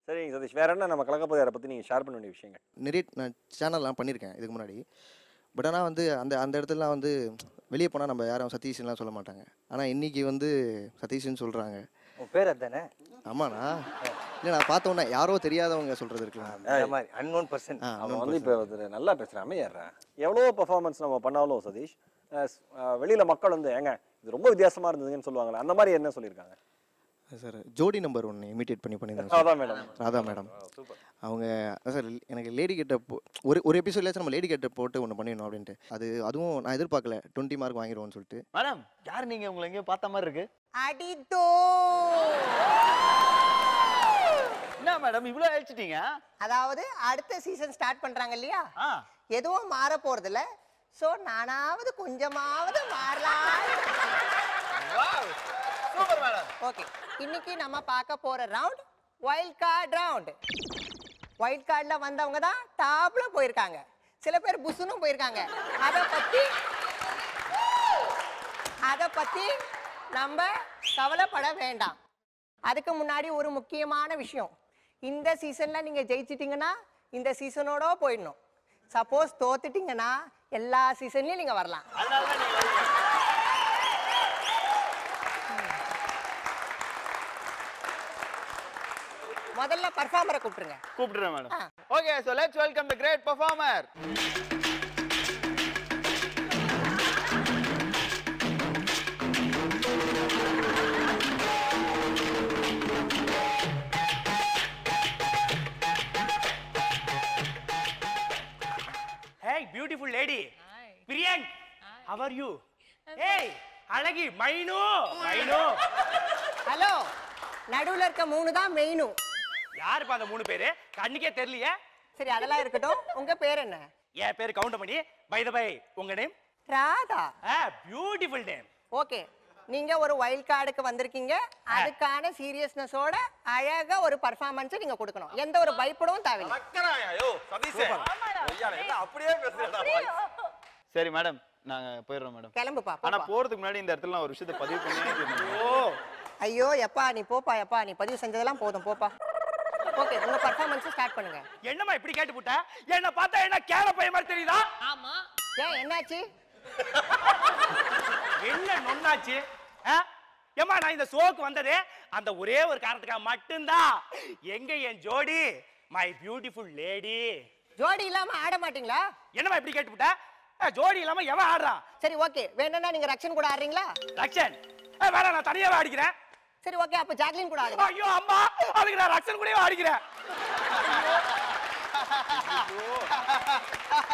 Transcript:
சரிங்க சதீஷ் வேற என்ன நம்ம கலக்கப்பதியாரை பத்தி நீங்க ஷேர் பண்ண வேண்டிய விஷயங்கள் நிறைய நான் சேனல்லாம் பண்ணியிருக்கேன் இதுக்கு முன்னாடி பட் ஆனால் வந்து அந்த அந்த இடத்துலலாம் வந்து வெளியே போனால் நம்ம யாரும் சதீஷ்லாம் சொல்ல மாட்டாங்க ஆனால் இன்னைக்கு வந்து சதீஷ்னு சொல்கிறாங்க உன் பேர் அதானே ஆமாண்ணா இல்லை நான் பார்த்த உடனே யாரோ தெரியாதவங்க சொல்கிறது இருக்கலாம் இந்த மாதிரி அன்னோன் பர்சன் ஆ அவன் வந்து இப்போ வந்து நல்லா பேசுறான் அமையறேன் எவ்வளவோ பெர்ஃபார்மன்ஸ் நம்ம பண்ணாலும் சதீஷ் அஹ் ஸ்- அஹ் வெளியில மக்கள் வந்து ஏங்க இது ரொம்ப வித்தியாசமா இருந்ததுன்னு சொல்லுவாங்களே அந்த மாதிரி என்ன சொல்லியிருக்காங்க சார் ஜோடி நம்பர் ஒன்று இமிட்டேட் பண்ணி பண்ணியிருந்தேன் சார். அதான் மேடம் ராதா மேடம் அவங்க சார் எனக்கு லேடி கெட்ட ஒரு ஒரு எபிசோட்லேயாச்சும் நம்ம லேடி கெட்ட போட்டு ஒன்று பண்ணிடணும் அப்படின்ட்டு அது அதுவும் நான் எதிர்பார்க்கல டுவெண்ட்டி மார்க் வாங்கிடுவோம்னு சொல்லிட்டு மேடம் யார் நீங்க உங்களை எங்கேயோ பார்த்த மாதிரி இருக்கு அடித்தோ என்ன மேடம் இவ்வளோ அழிச்சிட்டீங்க அதாவது அடுத்த சீசன் ஸ்டார்ட் பண்றாங்க இல்லையா ஆ எதுவும் மாற போறது இல்ல சோ நானாவது கொஞ்சமாவது மாறலாம் சூப்பர் மேடம் ஓகே இன்னைக்கு நம்ம பார்க்க போற round wild card round wild கார்டுல வந்தவங்க தான் டாப்ல போயிருக்காங்க சில பேர் புசுனும் போயிருக்காங்க அதை பத்தி அதை பத்தி நம்ம கவலைப்பட வேண்டாம் அதுக்கு முன்னாடி ஒரு முக்கியமான விஷயம் இந்த சீசன்ல நீங்க ஜெயிச்சிட்டீங்கன்னா இந்த சீசனோட போயிடணும் சப்போஸ் தோத்துட்டீங்கன்னா எல்லா சீசன்லயும் நீங்க வரலாம் முதல்ல பர்ஃபார்மரை கூப்பிட்டுருங்க கூப்பிடுறேன் மேடம் ஆ. Okay so let's welcome the great performer Hey, beautiful lady. Priyank, how are you? Hey, அழகி மைனு மைனு ஹலோ நடுவுல இருக்க மூணு தான் மெயினும் யாருப்பா அந்த மூணு பேரு கண்ணுக்கே தெரியலையே சரி அதெல்லாம் இருக்கட்டும் உங்க பேர் என்ன என் பேரு கவுண்ட் பண்ணி பை த பை உங்க name Radha beautiful name okay நீங்க ஒரு வைல்ட் கார்டுக்கு வந்திருக்கீங்க அதுக்கான சீரியஸ்னஸோட அழகா ஒரு பர்ஃபார்மன்ஸ் நீங்க கொடுக்கணும் எந்த ஒரு பயப்படவும் தேவையில்லை சரி மேடம் நாங்க போயிடுறோம் மேடம் கிளம்புப்பா ஆனா போப்பா. போறதுக்கு முன்னாடி இந்த இடத்துல நான் ஒரு விஷயத்தை பதிவு பண்ணி ஓ ஐயோ எப்பா நீ போப்பா எப்பா நீ பதிவு செஞ்சதெல்லாம் போதும் போப்பா ஓகே உங்க பர்ஃபார்மன்ஸ் ஸ்டார்ட் பண்ணுங்க என்னம்மா இப்படி கேட்டு போட்ட என்ன பார்த்தா என்ன கேன பையன் மாதிரி தெரியுதா ஏன் என்னாச்சு என்ன நொன்னாச்சு ஆ? ஏம்மா நான் இந்த ஷோக்கு வந்ததே அந்த ஒரே ஒரு காரணத்துக்காக மட்டும்தான் எங்க என் ஜோடி மை பியூட்டிஃபுல் லேடி ஜோடி இல்லாம ஆட மாட்டீங்களா என்னம்மா இப்படி கேட்டு போட்ட ஆ, ஜோடி இல்லாம எவன் ஆடுறான் சரி ஓகே வேணும்னா நீங்க ரக்ஷன் கூட ஆடுறீங்களா ரக்ஷன் ஏ, வேணாம் நான் தனியாவே அடிக்கிறேன் சரி ஓகே அப்ப ஜாக்லின் கூட ஆடுங்க ஐயோ அம்மா அதுக்கு நான் ரக்ஷன் கூடவே அடிக்கிறேன்